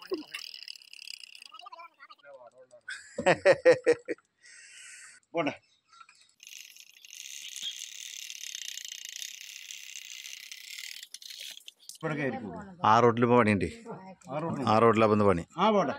പോട്ടെ ഇവിടെ കയറിക്കൂ ആ റോഡിൽ ഇപ്പോൾ പണിയുണ്ട് ആ റോഡ് ആ റോഡിലാണ് വന്ന് പണി ആ പോട്ടെ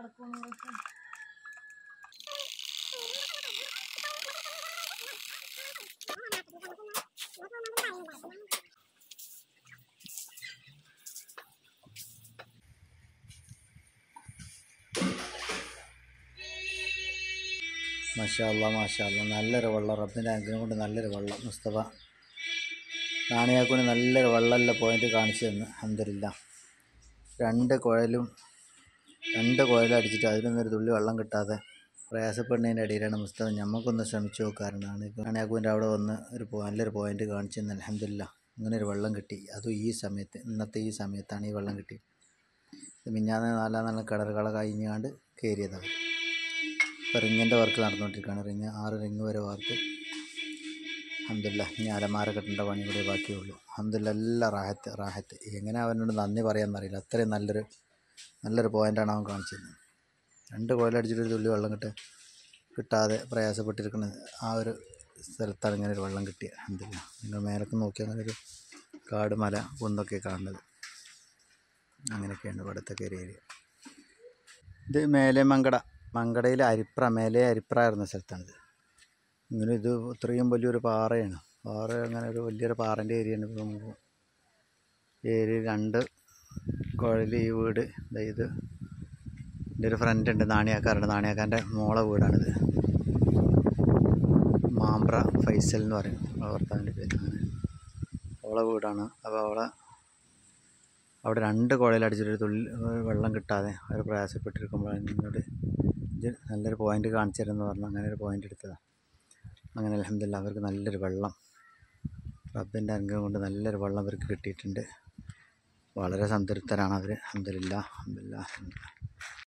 മാഷാല്ല മാഷാല്ല നല്ലൊരു വെള്ളം റബ്ബിൻ്റെ അനുഗ്രഹം കൊണ്ട് നല്ലൊരു വെള്ളം മുസ്തഫ നാണയാക്കൂന് നല്ലൊരു വെള്ളമുള്ള പോയിന്റ് കാണിച്ചു തന്നു അഹമ്മദില്ല രണ്ട് കുഴലും രണ്ട് കുഴലും അടിച്ചിട്ട് അതിലൊന്നും ഒരു തുള്ളി വെള്ളം കിട്ടാതെ പ്രയാസപ്പെടുന്നതിൻ്റെ ഇടയിലാണ് മുസ്തഫ ഞമ്മക്കൊന്ന് ശ്രമിച്ചു നോക്കാറുണ്ടാണ് നാണയാക്കൂൻ്റെ അവിടെ വന്ന് ഒരു പോ- നല്ലൊരു പോയിന്റ് കാണിച്ചു തന്നു അലഹമില്ല ഇങ്ങനെ ഒരു വെള്ളം കിട്ടി അതും ഈ സമയത്ത് ഇന്നത്തെ ഈ സമയത്താണ് ഈ വെള്ളം കിട്ടി ഇത് മിഞ്ഞാന്ന് നാലാം നല്ല കിണറുകളെ കഴിഞ്ഞാണ്ട് കയറിയതാണ് ഇപ്പോൾ റിങ്ങിൻ്റെ വർക്ക് നടന്നുകൊണ്ടിരിക്കുകയാണ് റിങ് ആറ് റിങ് വരെ വാർത്ത് അഹമ്മദില്ല ഇനി അലമാര കെട്ടേണ്ട പണി കൂടെ ബാക്കിയുള്ളൂ അഹമ്മദില്ല എല്ലാം റാഹത്ത് റാഹത്ത് എങ്ങനെ അവനോട് നന്ദി പറയാമെന്നറിയില്ല അത്രയും നല്ലൊരു നല്ലൊരു പോയിൻ്റാണ് അവൻ കാണിച്ചത് രണ്ട് കോയിലടിച്ചിട്ട് ഒരു തുള്ളി വെള്ളം കിട്ടുക കിട്ടാതെ പ്രയാസപ്പെട്ടിരിക്കുന്നത് ആ ഒരു സ്ഥലത്താണ് ഇങ്ങനെ ഒരു വെള്ളം കിട്ടിയത് അഹമ്മദില്ല നിങ്ങൾ മേലൊക്കെ നോക്കിയാൽ അങ്ങനെ ഒരു കാട് മല കുന്നൊക്കെ കാണുന്നത് അങ്ങനെയൊക്കെയാണ് ഇവിടുത്തെ കയറി ഏരിയ ഇത് മേലെ മങ്കട മങ്കടയിൽ അരിപ്ര മേലെ അരിപ്ര ആയിരുന്ന സ്ഥലത്താണിത് ഇങ്ങനെ ഇത് ഇത്രയും വലിയൊരു പാറയാണ് പാറ അങ്ങനെ ഒരു വലിയൊരു പാറൻ്റെ ഏരിയയാണ് ഇപ്പോൾ നമുക്ക് ഏരിയ രണ്ട് കുഴൽ ഈ വീട് ദാ ഇത് എൻ്റെ ഒരു ഫ്രണ്ട് ഉണ്ട് നാണിയാക്കാറുണ്ട് നാണിയാക്കാരൻ്റെ മോളെ വീടാണിത് മാമ്പ്ര ഫൈസൽ എന്ന് പറയും അവളെ ഭർത്താവിൻ്റെ പേര് അവളെ വീടാണ് അപ്പോൾ അവളെ അവിടെ രണ്ട് കുഴലടിച്ചിട്ട് തുള്ളി വെള്ളം കിട്ടാതെ അവർ പ്രയാസപ്പെട്ടിരിക്കുമ്പോഴാണ് നിന്നോട് ഇത് നല്ലൊരു പോയിന്റ് കാണിച്ചു തരുമെന്ന് പറഞ്ഞു അങ്ങനെ ഒരു പോയിന്റ് എടുത്തതാണ് അങ്ങനെ അലഹമില്ല അവർക്ക് നല്ലൊരു വെള്ളം റബ്ബിൻ്റെ അനുഗ്രഹം കൊണ്ട് നല്ലൊരു വെള്ളം അവർക്ക് കിട്ടിയിട്ടുണ്ട് വളരെ സംതൃപ്തരാണ് അവർ അഹമ്മദില്ല അഹമ്മദില്ല